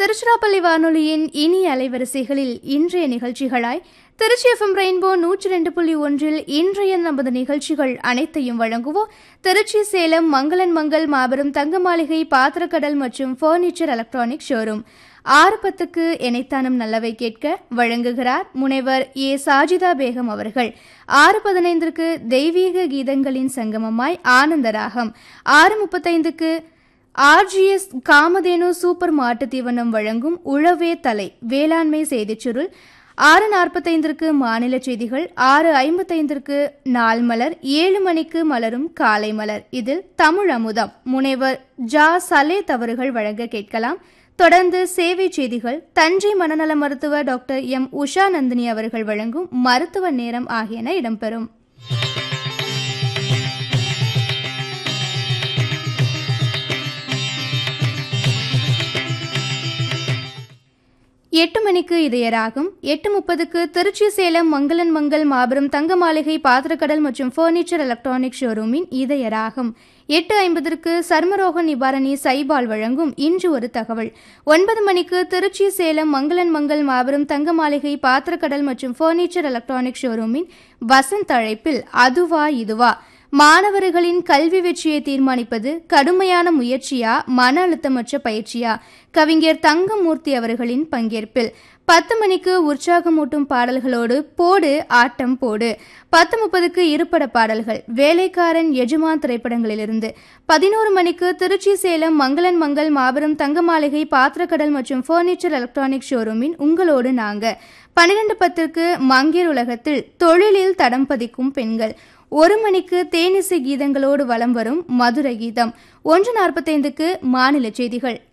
திருச்சிராப்பள்ளி வானொலியின் இனி அலைவரிசைகளில் இன்றைய நிகழ்ச்சிகளாய் திருச்சி எஃப்எம் ரெயின்போ நூற்றி ரெண்டு புள்ளி ஒன்றில் இன்றைய நமது நிகழ்ச்சிகள் அனைத்தையும் வழங்குவோம் திருச்சி சேலம் மங்களன் மங்கள் மாபெரும் தங்க மாளிகை பாத்திரக்கடல் மற்றும் ஃபர்னிச்சர் எலக்ட்ரானிக் ஷோரூம் ஆறு பத்துக்கு இணைத்தானம் நல்லவை கேட்க வழங்குகிறார் முனைவர் ஏ சாஜிதா பேகம் அவர்கள் ஆறு பதினைந்திற்கு தெய்வீக கீதங்களின் சங்கமமாய் ஆனந்தராகம் ஆறு முப்பத்தைந்துக்கு ஆர்ஜிஎஸ் காமதேனு சூப்பர் மாட்டுத் தீவனம் வழங்கும் உழவே தலை வேளாண்மை செய்திச் சுருள் ஆறு நாற்பத்தைந்திற்கு மாநில செய்திகள் ஆறு ஐம்பத்தைந்திற்கு நாள் மலர் ஏழு மணிக்கு மலரும் காலை மலர் இதில் தமிழ் அமுதம் முனைவர் ஜா சலேத் அவர்கள் வழங்க கேட்கலாம் தொடர்ந்து சேவை செய்திகள் தஞ்சை மனநல மருத்துவர் டாக்டர் எம் உஷா நந்தினி அவர்கள் வழங்கும் மருத்துவ நேரம் ஆகியன இடம்பெறும் எட்டு மணிக்கு இதயராகும் எட்டு முப்பதுக்கு திருச்சி சேலம் மங்களன் மங்கள் மாபெரும் தங்க மாளிகை பாத்திரக்கடல் மற்றும் ஃபர்னிச்சர் எலக்ட்ரானிக் ஷோரூமின் இதயராகும் எட்டு ஐம்பதற்கு சர்மரோக நிவாரணி சைபால் வழங்கும் இன்று ஒரு தகவல் ஒன்பது மணிக்கு திருச்சி சேலம் மங்களன் மங்கள் மாபெரும் தங்க மாளிகை பாத்திரக்கடல் மற்றும் ஃபர்னிச்சர் எலக்ட்ரானிக் ஷோரூமின் வசந்த் அழைப்பில் அதுவா இதுவா மாணவர்களின் கல்வி வெற்றியை தீர்மானிப்பது கடுமையான முயற்சியா மன அழுத்தமற்ற பயிற்சியா கவிஞர் தங்கமூர்த்தி அவர்களின் பங்கேற்பில் பத்து மணிக்கு உற்சாகமூட்டும் பாடல்களோடு போடு ஆட்டம் போடு பத்து முப்பதுக்கு இருப்பட பாடல்கள் வேலைக்காரன் எஜமான் திரைப்படங்களிலிருந்து பதினோரு மணிக்கு திருச்சி சேலம் மங்களன் மங்கள் மாபெரும் தங்க மாளிகை பாத்திரக்கடல் மற்றும் ஃபர்னிச்சர் எலக்ட்ரானிக் ஷோரூமின் உங்களோடு நாங்க பன்னிரண்டு பத்திற்கு மங்கேர் உலகத்தில் தொழிலில் தடம் பதிக்கும் பெண்கள் ஒரு மணிக்கு தேனிசை கீதங்களோடு வலம் வரும் மதுரை கீதம் ஒன்று நாற்பத்தைந்துக்கு மாநில செய்திகள்